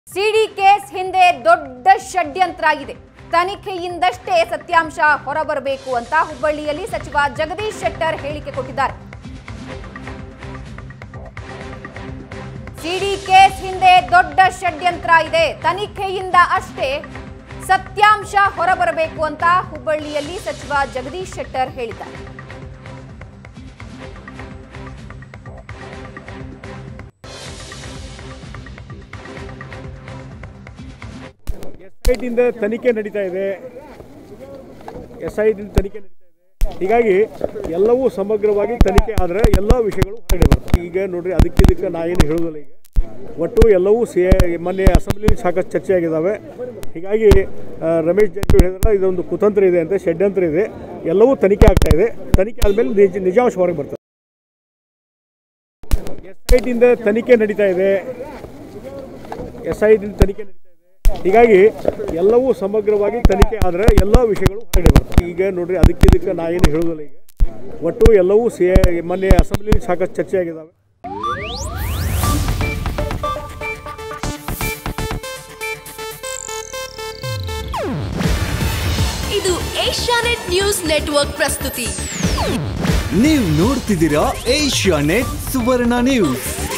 ಸಿಡಿ case ಹಿಂದೆ ದೊಡ್ಡ ಷಡ್ಯಂತ್ರ ಆಗಿದೆ ತನಿಖೆಯಿಂದಷ್ಟೇ ಸತ್ಯಾಂಶ ಹೊರಬರಬೇಕು ಅಂತ ಹುಬ್ಬಳ್ಳಿಯಲ್ಲಿ ಸಚಿವ ಜಗದೀಶ್ ಶೆಟ್ಟರ್ ಹೇಳಿಕೆ ಕೊಟ್ಟಿದ್ದಾರೆ ಸಿಡಿ ಕೇಸ್ ಹಿಂದೆ ದೊಡ್ಡ ಷಡ್ಯಂತ್ರ ಇದೆ ತನಿಖೆಯಿಂದ ಅಷ್ಟೇ ಸತ್ಯಾಂಶ ಹೊರಬರಬೇಕು ಅಂತ ಹುಬ್ಬಳ್ಳಿಯಲ್ಲಿ ಸಚಿವ ಜಗದೀಶ್ ಶೆಟ್ಟರ್ ಹೇಳಿದ್ದಾರೆ ಎಸ್ ಐಟಿಯಿಂದ ತನಿಖೆ ನಡೀತಾ ಇದೆ ಎಸ್ ಐಟಿಯಿಂದ ತನಿಖೆ ನಡೀತಾ ಇದೆ ಹೀಗಾಗಿ ಎಲ್ಲವೂ ಸಮಗ್ರವಾಗಿ ತನಿಖೆ ಆದರೆ ಎಲ್ಲ ವಿಷಯಗಳು ಹೊರಗಡೆ ಬರ್ತವೆ ಈಗ ನೋಡ್ರಿ ಅದಕ್ಕೆ ಇದಕ್ಕೆ ನಾ ಏನು ಹೇಳೋದಿಲ್ಲ ಈಗ ಒಟ್ಟು ಎಲ್ಲವೂ ಸಿ ಮೊನ್ನೆ ಅಸೆಂಬ್ಲಿಲಿ ಸಾಕಷ್ಟು ಚರ್ಚೆ ಆಗಿದ್ದಾವೆ ಹೀಗಾಗಿ ಆ, ರಮೇಶ್ ಜಾರಕಿಹೊಳಿ ಹೇಳಿದ್ರೆ ಇದೊಂದು ಕುತಂತ್ರ ಇದೆ ಅಂತ ಷಡ್ಯಂತ್ರ ಇದೆ ಎಲ್ಲವೂ ತನಿಖೆ ಆಗ್ತಾ ಇದೆ ತನಿಖೆ ಆದಮೇಲೆ ನಿಜ ನಿಜಾಂಶ ಹೊರಗೆ ಬರ್ತದೆ ಎಸ್ ಐಟಿಯಿಂದ ತನಿಖೆ ನಡೀತಾ ಇದೆ ಎಸ್ ಐಟಿಯಿಂದ ತನಿಖೆ ನಡೀತಾ ಇದೆ ಹೀಗಾಗಿ ಎಲ್ಲವೂ ಸಮಗ್ರವಾಗಿ ತನಿಖೆ ಆದರೆ ಎಲ್ಲ ವಿಷಯಗಳು ಹೊರಗಡೆ ಬರ್ತವೆ ಈಗ ನೋಡ್ರಿ ಅದಕ್ಕೆ ಇದಕ್ಕೆ ನಾ ಏನು ಹೇಳೋದಿಲ್ಲ ಈಗ ಒಟ್ಟು ಎಲ್ಲವೂ ಸಿ ಮೊನ್ನೆ ಅಸೆಂಬ್ಲಿಲಿ ಸಾಕಷ್ಟು ಚರ್ಚೆ ಆಗಿದ್ದಾವೆ ಇದು ಏಷ್ಯಾನೆಟ್ ನ್ಯೂಸ್ ನೆಟ್ವರ್ಕ್ ಪ್ರಸ್ತುತಿ ನೀವು ನೋಡ್ತಿದ್ದೀರಾ ಏಷ್ಯಾ ನೆಟ್ ಸುವರ್ಣ ನ್ಯೂಸ್